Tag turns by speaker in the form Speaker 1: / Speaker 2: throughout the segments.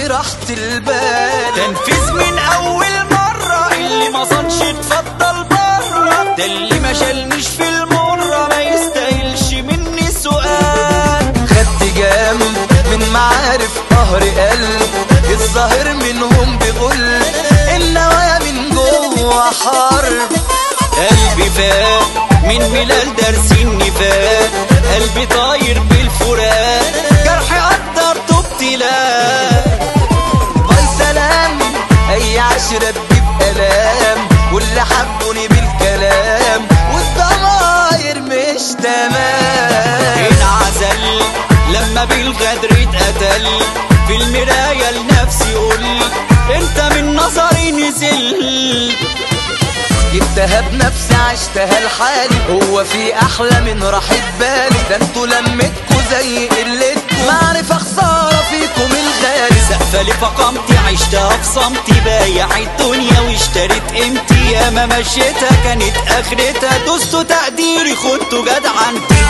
Speaker 1: راحة البال
Speaker 2: تنفيذ من اول مرة اللي ما ظنش اتفضل بره ده اللي ما شالنيش في المرة ما يستاهلش مني سؤال
Speaker 1: خدت جنب من معارف قهر قلب الظاهر منهم بيقول النوايا من جوه حرب
Speaker 2: قلبي فاق من ملال درس النفاق قلبي طاير بالفراق جرحي قدرته ابتلاء
Speaker 1: باي سلام اي عشرة تجيب الام واللي حبوني بالكلام والضماير مش تمام
Speaker 2: انعزل لما بالغدر اتقتل في المراية لنفسي قول انت من نظري نزل
Speaker 1: جبتها بنفسي عشتها لحالي هو في احلى من راحة بالي ده انتوا لمتكوا زي قلتكوا معرفة خسارة فيكم الغالي
Speaker 2: سقفة لفقامتي عشتها في صمتي بايع الدنيا واشتريت قيمتي ياما مشيتها كانت اخرتها دوستوا تقديري خدتوا جدعنتي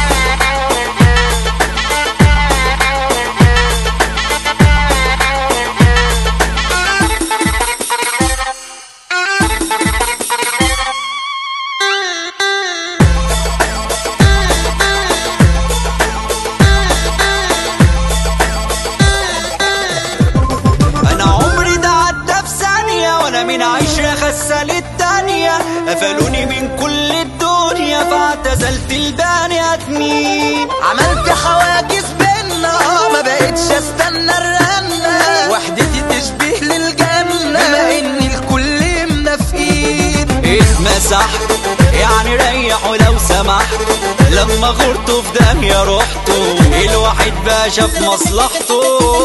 Speaker 2: انا عمري ده عدى في ثانية وانا من عشرة خسة للتانية قفلوني من كل الدنيا فاعتزلت البني ادمين
Speaker 1: عملت حواجز بينا ما بقتش استنى الرنة وحدتي تشبه للجنة بما ان الكل منافقين
Speaker 2: اتمسحت يعني ريح ولو سمحت لما غرته في دنيا رحته الواحد بقى شاف مصلحته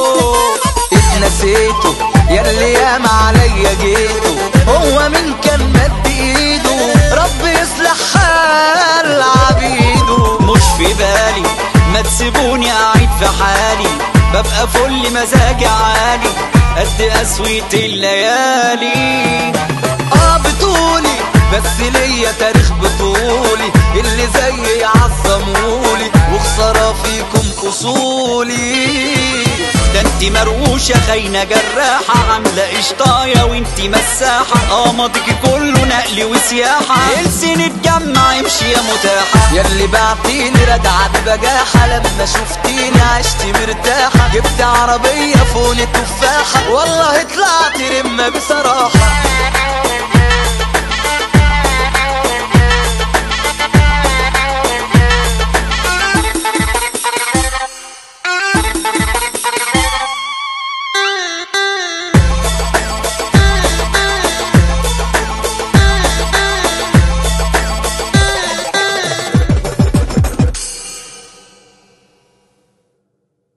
Speaker 1: اتنسيته ياللي ياما عليا جيته هو مين كان مد ايده رب يصلح حال عبيده
Speaker 2: مش في بالي ما تسيبوني قاعد في حالي ببقى فل مزاجي عالي قد قسوة الليالي
Speaker 1: اه بطولي بس ليا تاريخ بطولي اللي زيي يعظمولي وخسارة فيكم اصولي
Speaker 2: ده انت مروشة خاينة جراحة عاملة قشطاية وانت مساحة اه ماضيكي كله نقل وسياحة انسي نتجمع امشي يا متاحة
Speaker 1: ياللي بعتيني ردعة ببجاحة لما شفتيني عشت مرتاحة جبت عربية فوق التفاحة والله طلعت رمة بصراحة